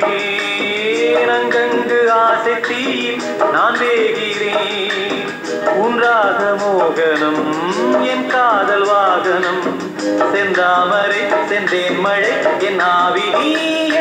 வேகிறேன் அங்கங்கு ஆசை தீயில் நான் வேகிறேன் உன்றாக மோகனம் என் காதல் வாகனம் செந்தாமரை சென்றேன் மழை என் ஆவி நீயே